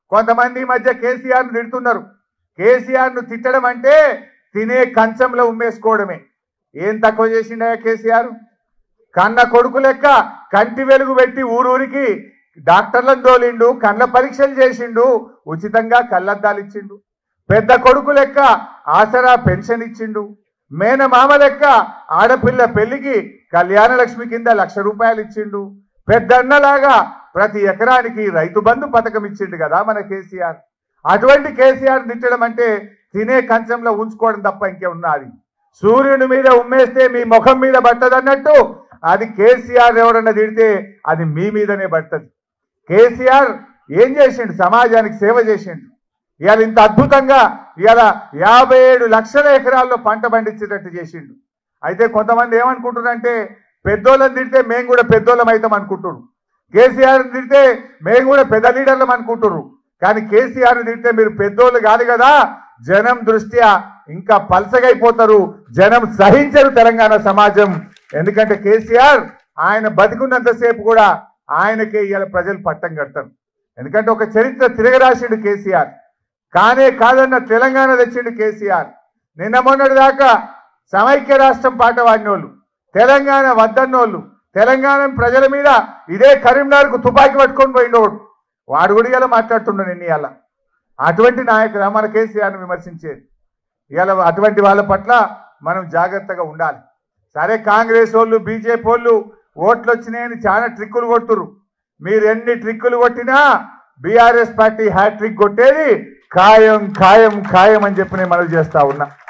కొంతమంది ఈ మధ్య కేసీఆర్ ను తిడుతున్నారు కేసీఆర్ ను తిట్టడం అంటే తినే కంచంలో ఉమ్మేసుకోవడమే ఏం తక్కువ చేసిండయా కేసీఆర్ కన్న కొడుకు లెక్క కంటి వెలుగు పెట్టి ఊరూరికి డాక్టర్లను తోలిండు కళ్ళ పరీక్షలు చేసిండు ఉచితంగా కళ్ళద్దాలు ఇచ్చిండు పెద్ద కొడుకు లెక్క ఆసరా పెన్షన్ ఇచ్చిండు మేనమామ లెక్క ఆడపిల్ల పెళ్లికి కళ్యాణ లక్ష్మి కింద లక్ష రూపాయలు ఇచ్చిండు పెద్దన్నలాగా ప్రతి ఎకరానికి రైతు బంధు పథకం ఇచ్చిండు కదా మన కేసీఆర్ అటువంటి కేసీఆర్ తిట్టడం అంటే తినే కంచంలో ఉంచుకోవడం తప్ప ఇంకేమున్నది సూర్యుని మీద ఉమ్మేస్తే మీ ముఖం మీద పట్టదన్నట్టు అది కేసీఆర్ ఎవరన్నా తిడితే అది మీ మీదనే పడుతుంది కేసీఆర్ ఏం చేసిండు సమాజానికి సేవ చేసిండు ఇవాళ ఇంత అద్భుతంగా ఇవాళ యాభై ఏడు లక్షల ఎకరాల్లో పంట పండించేటట్టు చేసిండు అయితే కొంతమంది ఏమనుకుంటున్నారంటే పెద్దోళ్ళని తిడితే మేము కూడా పెద్దోళ్ళం అవుతాం అనుకుంటున్నారు కేసీఆర్ తిడితే మేము కూడా పెద్ద లీడర్లం అనుకుంటున్నారు కానీ కేసీఆర్ తిడితే మీరు పెద్దోళ్ళు కాదు కదా జనం దృష్ట్యా ఇంకా పలసగైపోతారు జనం సహించరు తెలంగాణ సమాజం ఎందుకంటే కేసీఆర్ ఆయన బతికున్నంతసేపు కూడా ఆయనకే ఇవాళ ప్రజలు పట్టం కడతారు ఎందుకంటే ఒక చరిత్ర తిరగరాసిండు కేసీఆర్ కానే కాదన్న తెలంగాణ తెచ్చిండు కేసీఆర్ నిన్న మొన్నటి దాకా సమైక్య రాష్ట్రం పాట పాడినోళ్ళు తెలంగాణ వద్దన్నోళ్ళు తెలంగాణ ప్రజల మీద ఇదే కరీంనగర్కు తుపాకీ పట్టుకొని పోయిండోడు వాడు కూడా ఇలా మాట్లాడుతున్నాడు నిన్న ఇవాళ అటువంటి నాయకుడు మన కేసీఆర్ను విమర్శించేది ఇవాళ అటువంటి వాళ్ళ పట్ల మనం జాగ్రత్తగా ఉండాలి సరే కాంగ్రెస్ వాళ్ళు బీజేపీ వాళ్ళు ఓట్లు వచ్చినాయని చాలా ట్రిక్కులు కొట్టురు మీరు ఎన్ని ట్రిక్కులు కొట్టినా బీఆర్ఎస్ పార్టీ హ్యాట్రిక్ కొట్టేది ఖాయం ఖాయం ఖాయం అని చెప్పి నేను మనవి చేస్తా ఉన్నా